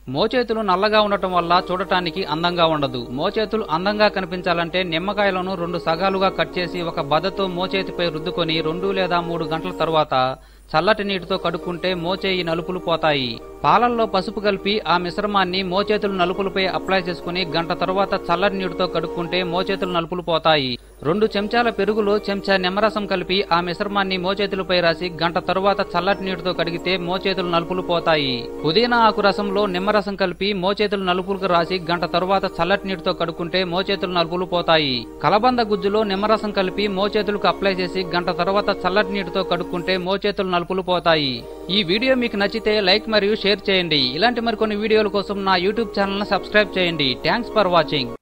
మోచేతులు నల్లగా ఉండటం వల్ల చూడటానికి అందంగా ఉండదు మోచేతులు అందంగా కనిపించాలంటే నిమ్మకాయలను రెండు సగాలుగా కట్ చేసి ఒక బద్దతో మోచేతిపై రుద్దుకొని రెండు లేదా మూడు గంటల తరువాత చల్లటి నీటితో కడుక్కుంటే మోచేయి నలుపులు పోతాయి పాలల్లో పసుపు కలిపి ఆ మిశ్రమాన్ని మోచేతుల నలుపులపై అప్లై చేసుకుని గంట తరువాత చల్లటి నీటితో కడుక్కుంటే మోచేతుల నలుపులు పోతాయి రెండు చెంచాల పెరుగులో చెంచా నిమ్మరసం కలిపి ఆ మిశ్రమాన్ని మోచేతులపై రాసి గంట తరువాత చల్లటి నీటితో కడిగితే మోచేతులు నలుపులు పోతాయి పుదీనా ఆకు రసంలో నిమ్మరసం కలిపి మోచేతులు నలుపులకు రాసి గంట తరువాత చల్లటి నీటితో కడుక్కుంటే మోచేతులు నలుపులు పోతాయి కలబంద గుజ్జులో నిమ్మరసం కలిపి మోచేతులకు అప్లై చేసి గంట తర్వాత చల్లటి నీటితో కడుక్కుంటే మోచేతులు నలుపులు పోతాయి ఈ వీడియో మీకు నచ్చితే లైక్ మరియు షేర్ చేయండి ఇలాంటి మరికొన్ని వీడియోల కోసం నా యూట్యూబ్ ఛానల్ సబ్స్క్రైబ్ చేయండి థ్యాంక్స్ ఫర్ వాచింగ్